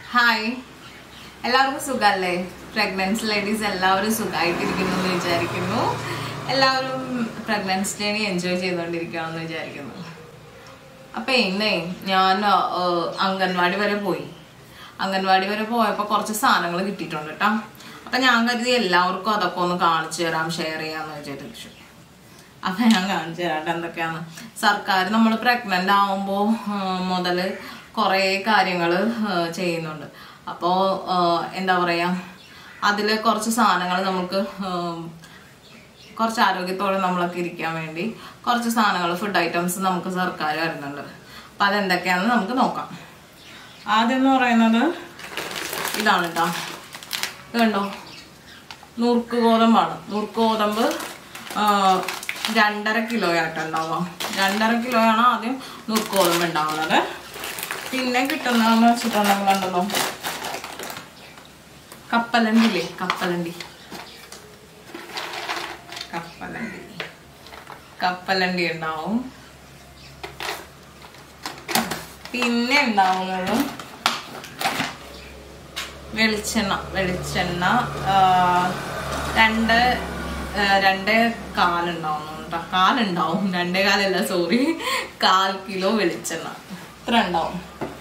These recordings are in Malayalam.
ഹായ് എല്ലാവർക്കും സുഖമല്ലേ പ്രഗ്നൻസി ലേഡീസ് എല്ലാവരും സുഖമായിട്ടിരിക്കുന്നു എന്ന് വിചാരിക്കുന്നു എല്ലാവരും പ്രഗ്നൻസി ജേണി എൻജോയ് ചെയ്തുകൊണ്ടിരിക്കുകയാണെന്ന് വിചാരിക്കുന്നു അപ്പൊ ഇന്നേ ഞാൻ ആ, അംഗൻവാടി വരെ പോയി അംഗൻവാടി വരെ പോയപ്പോൾ കുറച്ച് സാധനങ്ങൾ കിട്ടിയിട്ടുണ്ട് കേട്ടോ അപ്പൊ ഞാൻ കരുതി എല്ലാവർക്കും അതൊക്കെ ഒന്ന് കാണിച്ചു തരാം ഷെയർ ചെയ്യാന്ന് വിചാരിച്ചു അപ്പൊ ഞാൻ കാണിച്ചു തരാട്ടെ എന്തൊക്കെയാണ് സർക്കാർ നമ്മൾ പ്രഗ്നന്റ് ആവുമ്പോൾ മുതൽ കുറേ കാര്യങ്ങൾ ചെയ്യുന്നുണ്ട് അപ്പോൾ എന്താ പറയാ അതിൽ കുറച്ച് സാധനങ്ങൾ നമുക്ക് ഉം, കുറച്ച് ആരോഗ്യത്തോടെ നമ്മളൊക്കെ ഇരിക്കാൻ വേണ്ടി കുറച്ച് സാധനങ്ങൾ ഫുഡ് ഐറ്റംസ് നമുക്ക് സർക്കാർ വരുന്നുണ്ട് അപ്പം അതെന്തൊക്കെയാണെന്ന് നമുക്ക് നോക്കാം ആദ്യം എന്ന് പറയുന്നത് ഇതാണ് കേട്ടോ ഇത് കണ്ടോ നുറുക്ക് ഗോതമ്പാണ് നുറുക്ക് ഗോതമ്പ് ആ, രണ്ടര കിലോ ആയിട്ട് ഉണ്ടാവാം രണ്ടര കിലോയാണ് ആദ്യം നുറുക്ക് ഗോതമ്പ് ഉണ്ടാവുന്നത് പിന്നെ കിട്ടുന്നതെന്ന് വെച്ചിട്ടുണ്ടെങ്കിൽ കണ്ടല്ലോ കപ്പലണ്ടി ഇല്ലേ കപ്പലണ്ടി കപ്പലണ്ടി കപ്പലണ്ടി ഉണ്ടാവും പിന്നെ ഉണ്ടാവുന്നത് വെളിച്ചെണ്ണ വെളിച്ചെണ്ണ ആ, രണ്ട് ആ, രണ്ടേ കാലുണ്ടാവും കേട്ടോ കാലുണ്ടാവും രണ്ടേ കാലല്ല സോറി കാൽ കിലോ വെളിച്ചെണ്ണ ഇത്ര ഉണ്ടാവും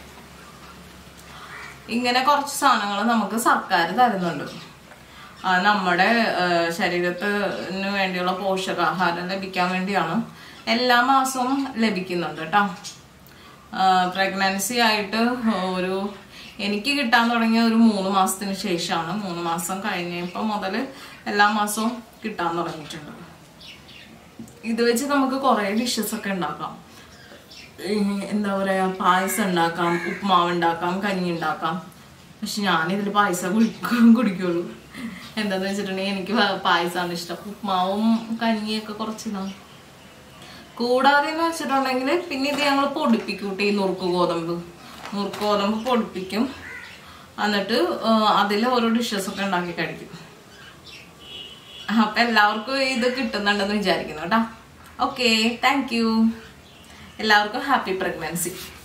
ഇങ്ങനെ കുറച്ച് സാധനങ്ങൾ നമുക്ക് സർക്കാർ തരുന്നുണ്ട് ആ, നമ്മുടെ ആ, ശരീരത്തിന് വേണ്ടിയുള്ള പോഷകാഹാരം ലഭിക്കാൻ വേണ്ടിയാണ് എല്ലാ മാസവും ലഭിക്കുന്നുണ്ട് കേട്ടോ പ്രഗ്നൻസി ആയിട്ട് ഒരു എനിക്ക് കിട്ടാൻ തുടങ്ങിയ ഒരു മൂന്ന് മാസത്തിന് ശേഷമാണ് മൂന്ന് മാസം കഴിഞ്ഞപ്പോൾ മുതൽ എല്ലാ മാസവും കിട്ടാൻ തുടങ്ങിയിട്ടുണ്ട് ഇത് വെച്ച് നമുക്ക് കുറേ ഡിഷസ് ഒക്കെ ഉണ്ടാക്കാം ഈ എന്താ പറയാ പായസം ഉണ്ടാക്കാം ഉപ്മാവ് ഉണ്ടാക്കാം കഞ്ഞി ഉണ്ടാക്കാം പക്ഷെ ഞാനിതിൽ പായസം കുടിക്കും കുടിക്കുള്ളൂ എന്താന്ന് വെച്ചിട്ടുണ്ടെങ്കിൽ എനിക്ക് പ- പായസമാണ് ഇഷ്ടം ഉപ്മാവും കഞ്ഞിയൊക്കെ കുറച്ച് ഇതാണ് കൂടാതെ എന്ന് വെച്ചിട്ടുണ്ടെങ്കിൽ പിന്നെ ഇത് ഞങ്ങൾ പൊടിപ്പിക്കും കേട്ടോ ഈ നുറുക്ക് ഗോതമ്പ് നുറുക്ക് ഗോതമ്പ് പൊടിപ്പിക്കും എന്നിട്ട് അതിൽ ഓരോ ഡിഷസ് ഒക്കെ ഉണ്ടാക്കി കഴിക്കും അപ്പൊ എല്ലാവർക്കും ഇത് കിട്ടുന്നുണ്ടെന്ന് വിചാരിക്കുന്നു കേട്ടോ ഓക്കെ താങ്ക് യു എല്ലാവർക്കും ഹാപ്പി പ്രഗ്നൻസി